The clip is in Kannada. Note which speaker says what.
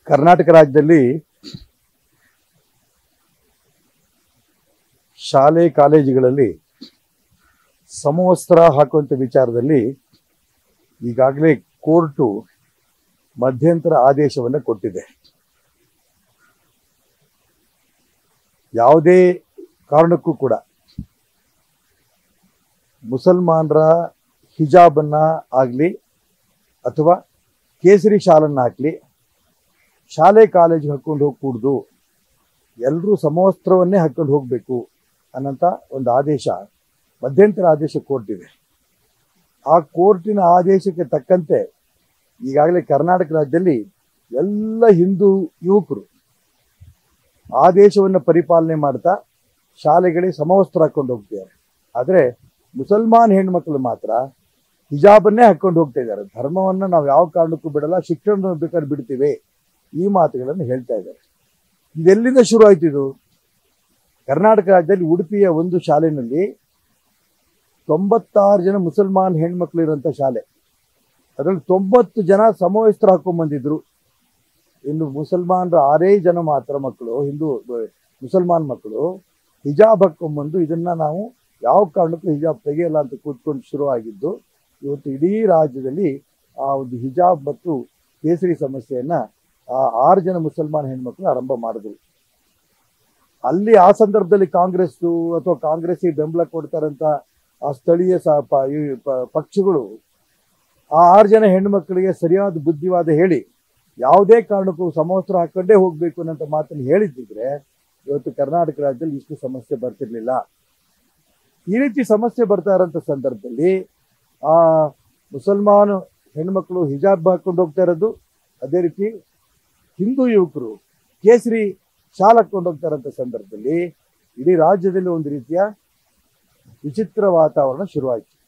Speaker 1: ಕರ್ನಾಟಕ ರಾಜ್ಯದಲ್ಲಿ ಶಾಲೆ ಕಾಲೇಜುಗಳಲ್ಲಿ ಸಮವಸ್ತ್ರ ಹಾಕುವಂಥ ವಿಚಾರದಲ್ಲಿ ಈಗಾಗಲೇ ಕೋರ್ಟು ಮಧ್ಯಂತರ ಆದೇಶವನ್ನು ಕೊಟ್ಟಿದೆ ಯಾವುದೇ ಕಾರಣಕ್ಕೂ ಕೂಡ ಮುಸಲ್ಮಾನರ ಹಿಜಾಬನ್ನ ಆಗಲಿ ಅಥವಾ ಕೇಸರಿ ಶಾಲನ್ನ ಹಾಕಲಿ ಶಾಲೆ ಕಾಲೇಜ್ ಹಾಕೊಂಡು ಹೋಗ್ಕೂಡ್ದು ಎಲ್ಲರೂ ಸಮವಸ್ತ್ರವನ್ನೇ ಹಾಕೊಂಡು ಹೋಗಬೇಕು ಅನ್ನೋಂಥ ಒಂದು ಆದೇಶ ಮಧ್ಯಂತರ ಆದೇಶ ಕೋರ್ಟಿದೆ ಆ ಕೋರ್ಟಿನ ಆದೇಶಕ್ಕೆ ತಕ್ಕಂತೆ ಈಗಾಗಲೇ ಕರ್ನಾಟಕ ರಾಜ್ಯದಲ್ಲಿ ಎಲ್ಲ ಹಿಂದೂ ಯುವಕರು ಆದೇಶವನ್ನು ಪರಿಪಾಲನೆ ಮಾಡ್ತಾ ಶಾಲೆಗಳಿಗೆ ಸಮವಸ್ತ್ರ ಹಾಕೊಂಡು ಹೋಗ್ತಿದ್ದಾರೆ ಆದರೆ ಮುಸಲ್ಮಾನ್ ಹೆಣ್ಮಕ್ಳು ಮಾತ್ರ ಹಿಜಾಬನ್ನೇ ಹಾಕೊಂಡು ಹೋಗ್ತಾ ಇದ್ದಾರೆ ಧರ್ಮವನ್ನು ನಾವು ಯಾವ ಕಾರಣಕ್ಕೂ ಬಿಡಲ್ಲ ಶಿಕ್ಷಣ ಬೇಕಾದ್ರೆ ಬಿಡ್ತೀವಿ ಈ ಮಾತುಗಳನ್ನು ಹೇಳ್ತಾ ಇದ್ದಾರೆ ಇದೆಲ್ಲಿಂದ ಶುರು ಆಯ್ತು ಇದು ಕರ್ನಾಟಕ ರಾಜ್ಯದಲ್ಲಿ ಉಡುಪಿಯ ಒಂದು ಶಾಲೆಯಲ್ಲಿ ತೊಂಬತ್ತಾರು ಜನ ಮುಸಲ್ಮಾನ್ ಹೆಣ್ಮಕ್ಳು ಇರುವಂತ ಶಾಲೆ ಅದರಲ್ಲಿ ತೊಂಬತ್ತು ಜನ ಸಮವಸ್ತ್ರ ಹಾಕೊಂಡ್ ಬಂದಿದ್ರು ಇನ್ನು ಮುಸಲ್ಮಾನರ ಆರೇ ಜನ ಮಾತ್ರ ಮಕ್ಕಳು ಹಿಂದೂ ಮುಸಲ್ಮಾನ್ ಮಕ್ಕಳು ಹಿಜಾಬ್ ಹಾಕೊಂಡ್ಬಂದು ಇದನ್ನ ನಾವು ಯಾವ ಕಾರಣಕ್ಕೂ ಹಿಜಾಬ್ ತೆಗೆಯಲ್ಲ ಅಂತ ಕೂತ್ಕೊಂಡು ಶುರು ಆಗಿದ್ದು ಇವತ್ತು ಇಡೀ ರಾಜ್ಯದಲ್ಲಿ ಆ ಒಂದು ಹಿಜಾಬ್ ಮತ್ತು ಕೇಸರಿ ಸಮಸ್ಯೆಯನ್ನ ಆ ಆರು ಜನ ಮುಸಲ್ಮಾನ್ ಹೆಣ್ಮಕ್ಳು ಆರಂಭ ಮಾಡಿದ್ರು ಅಲ್ಲಿ ಆ ಸಂದರ್ಭದಲ್ಲಿ ಕಾಂಗ್ರೆಸ್ ಅಥವಾ ಕಾಂಗ್ರೆಸ್ಗೆ ಬೆಂಬಲ ಕೊಡ್ತಾರಂತ ಆ ಸ್ಥಳೀಯ ಸ- ಪ- ಈ ಪ- ಪಕ್ಷಗಳು ಆ ಆರು ಜನ ಹೆಣ್ಮಕ್ಳಿಗೆ ಸರಿಯಾದ ಬುದ್ಧಿವಾದ ಹೇಳಿ ಯಾವುದೇ ಕಾರಣಕ್ಕೂ ಸಮವಸ್ತ್ರ ಹಾಕೊಂಡೇ ಹೋಗ್ಬೇಕು ಅನ್ನೋಂಥ ಮಾತನ್ನು ಹೇಳಿದ್ದಿದ್ರೆ ಇವತ್ತು ಕರ್ನಾಟಕ ರಾಜ್ಯದಲ್ಲಿ ಇಷ್ಟು ಸಮಸ್ಯೆ ಬರ್ತಿರ್ಲಿಲ್ಲ ಈ ರೀತಿ ಸಮಸ್ಯೆ ಬರ್ತಾ ಇರೋಂಥ ಸಂದರ್ಭದಲ್ಲಿ ಆ ಮುಸಲ್ಮಾನ್ ಹೆಣ್ಮಕ್ಳು ಹಿಜಾಬ್ ಹಾಕೊಂಡು ಹೋಗ್ತಾ ಇರೋದು ಅದೇ ರೀತಿ ಹಿಂದೂ ಯುವಕರು ಕೇಸರಿ ಶಾಲ್ ಹಾಕೊಂಡು ಹೋಗ್ತಾ ಇರೋಂಥ ಸಂದರ್ಭದಲ್ಲಿ ಇಡೀ ರಾಜ್ಯದಲ್ಲಿ ಒಂದು ರೀತಿಯ ವಿಚಿತ್ರ ವಾತಾವರಣ ಶುರುವಾಯಿತು